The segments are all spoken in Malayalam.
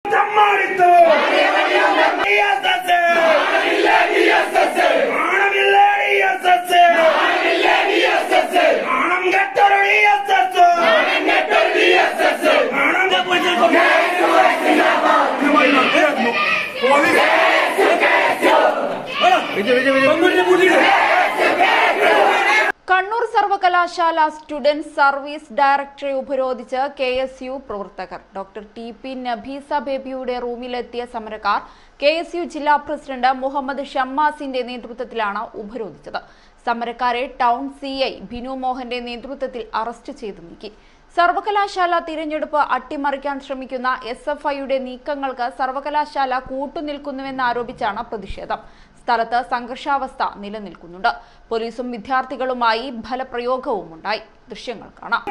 കണ്ണൂർ സർവകലാശാല സ്റ്റുഡന്റ് സർവീസ് ഡയറക്ടറെ ഉപരോധിച്ച് കെ എസ് യു പ്രവർത്തകർ ഡോക്ടർ ടി പി നബീസ ബേബിയുടെ റൂമിലെത്തിയ സമരക്കാർ കെ എസ് യു ജില്ലാ പ്രസിഡന്റ് മുഹമ്മദ് ഷമ്മാസിന്റെ നേതൃത്വത്തിലാണ് ഉപരോധിച്ചത് സമരക്കാരെ ടൗൺ സി ഐ ബിനു മോഹന്റെ നേതൃത്വത്തിൽ അറസ്റ്റ് ചെയ്തു നീക്കി സർവകലാശാല തിരഞ്ഞെടുപ്പ് അട്ടിമറിക്കാൻ ശ്രമിക്കുന്ന എസ് എഫ് ഐയുടെ നീക്കങ്ങൾക്ക് സർവകലാശാല കൂട്ടുനിൽക്കുന്നുവെന്നാരോപിച്ചാണ് പ്രതിഷേധം സ്ഥലത്ത് സംഘർഷാവസ്ഥ നിലനിൽക്കുന്നുണ്ട് പോലീസും വിദ്യാർത്ഥികളുമായി ഫലപ്രയോഗവും ഉണ്ടായി ദൃശ്യങ്ങൾ കാണാം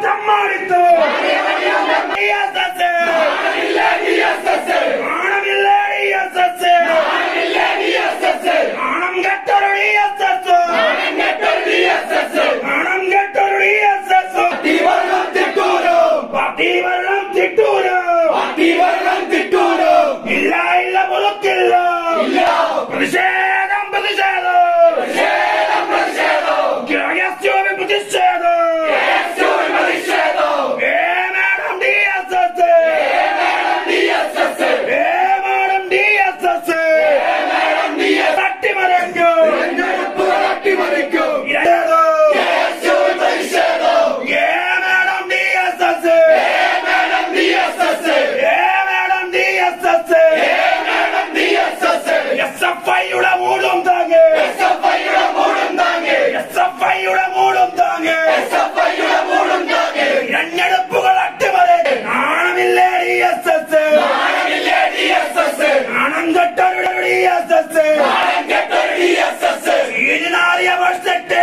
ഇല്ല ഇല്ല മുളക്കില്ല പ്രതിഷേധം പ്രതിഷേധം ഗ്രാഹ്യസ്യോമി പ്രതിഷേധം ഏ മാഡം ഡി എസ് എസ് ഏ മാഡം ഡി എസ് എസ് തട്ടിമറിക്കും ഇരേതോ? ഏ മാഡം ഡി എസ് എസ് ഏ madam D S S S F ഐയുടെ മൂടും താങ്ങ് എസ് എഫ് ഐയുടെ മൂടും താങ്ങ് തിരഞ്ഞെടുപ്പുകൾ അട്ടിമറി നാണമില്ലേ ഡി എസ് എസ് നാണം കെട്ടവരുടെ ഡി എസ് എസ് സീനാറിയ ബഡ്ജറ്റ്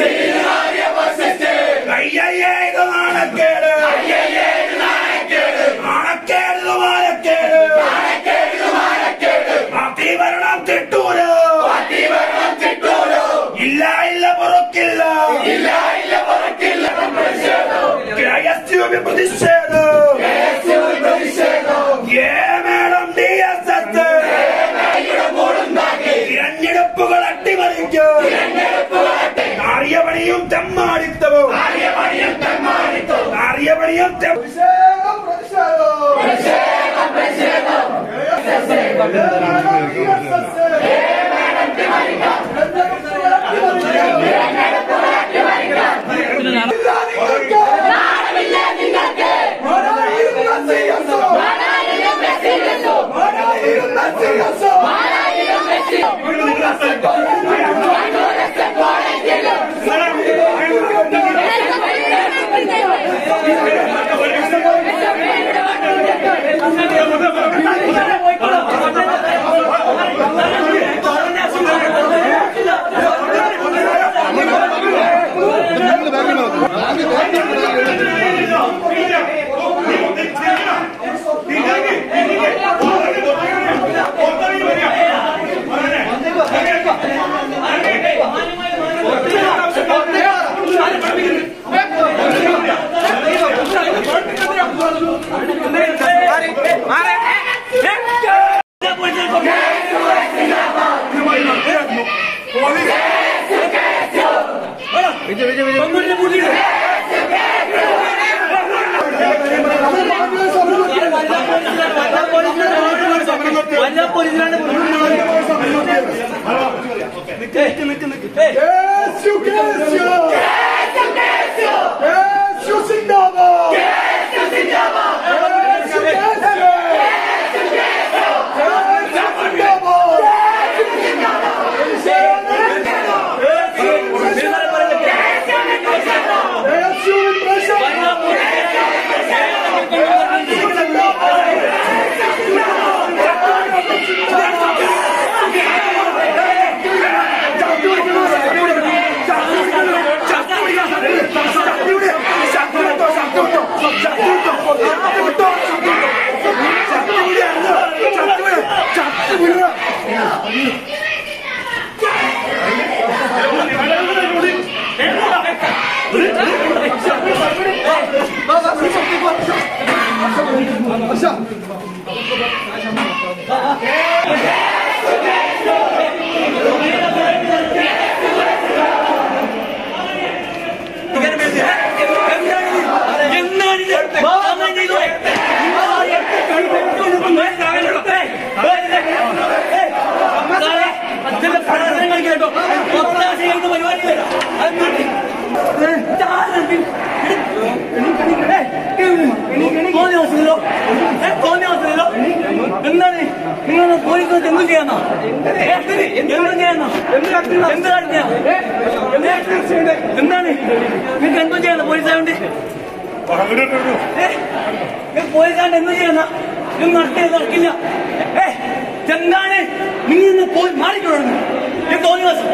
കയ്യയ്യേ ഇത് നാണക്കേട് നാണക്കേട് ഇത് മാനക്കേട് പാർട്ടി ഭരണം തിട്ടൂര് ഇല്ല ഇല്ല പൊറുക്കില്ല KSUവിൽ പ്രതിഷേധം ഏ മേഡം ഡി എസ് എസ് തിരഞ്ഞെടുപ്പുകൾ അട്ടിമറിക്കും നാറിയപണിയും തെമ്മാടിത്തവും നാറിയപണിയും തെം- Stop doing it! എന്താണ് നിങ്ങൾ പോലീസ് എന്ത് ചെയ്യാന്നോ എന്ത് ചെയ്യാന്നോ എന്ത് കാണിക്കാ എന്താണ് നിങ്ങൾക്ക് എന്തും ചെയ്യാന്നോ പോലീസായോണ്ട് പോലീസാണ്ട് എന്തും ചെയ്യാന്ന ഇതൊന്നും നടക്കില്ല നടക്കില്ല ഏ എന്താണ് നിങ്ങൾ ഇന്ന് പോയി മാറിക്കൊള്ളു ഇത് തോന്നി ദിവസം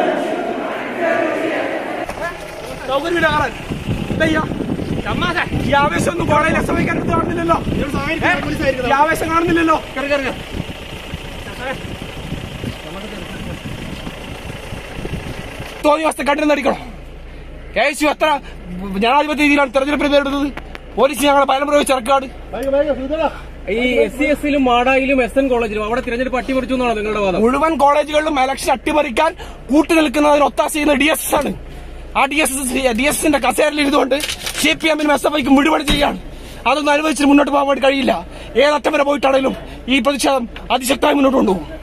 സൗകര്യമില്ല കാണാൻ ഇതയ്യോ ചമ്മാസെ ഈ ആവേശം ഒന്നും കോളേജിൽ എസ് എഫ് ഐക്കാർ കാണുന്നില്ലല്ലോ ഏ? ഈ ആവേശം കാണുന്നില്ലല്ലോ തോന്നി വസ്തു കണ്ടിരുന്ന് അടിക്കണം കെ എസ് യു എത്ര ജനാധിപത്യ രീതിയിലാണ് തെരഞ്ഞെടുപ്പിന് നേരിടുന്നത് പോലീസ് ഞങ്ങളെ പലം പ്രയോഗിച്ച് ഇറക്കാട് ഈ എസ് സി എസിലും മാടായിലും എസ് എൻ കോളേജിലും അവിടെ തിരഞ്ഞെടുപ്പ് അട്ടിമറിച്ചു എന്നാണ് നിങ്ങളുടെ വാദം മുഴുവൻ കോളേജുകളിലും ഇലക്ഷൻ അട്ടിമറിക്കാൻ കൂട്ടുനിൽക്കുന്നതിന് ഒത്താശ ചെയ്യുന്ന ഡി എസ് ആണ് ആ ഡി എസ് ഡി എസ് എസിന്റെ കസേരയിൽ ഇരുന്നുകൊണ്ട് സി പി എമ്മിനും എസ് എഫ് ഐക്കും മുഴുവൻ ചെയ്യാണ് അതൊന്നും അനുവദിച്ച് മുന്നോട്ട് പോകാൻ വേണ്ടി കഴിയില്ല ഏതറ്റം വരെ പോയിട്ടാണെങ്കിലും ഈ പ്രതിഷേധം അതിശക്തമായി മുന്നോട്ട് കൊണ്ടുപോകും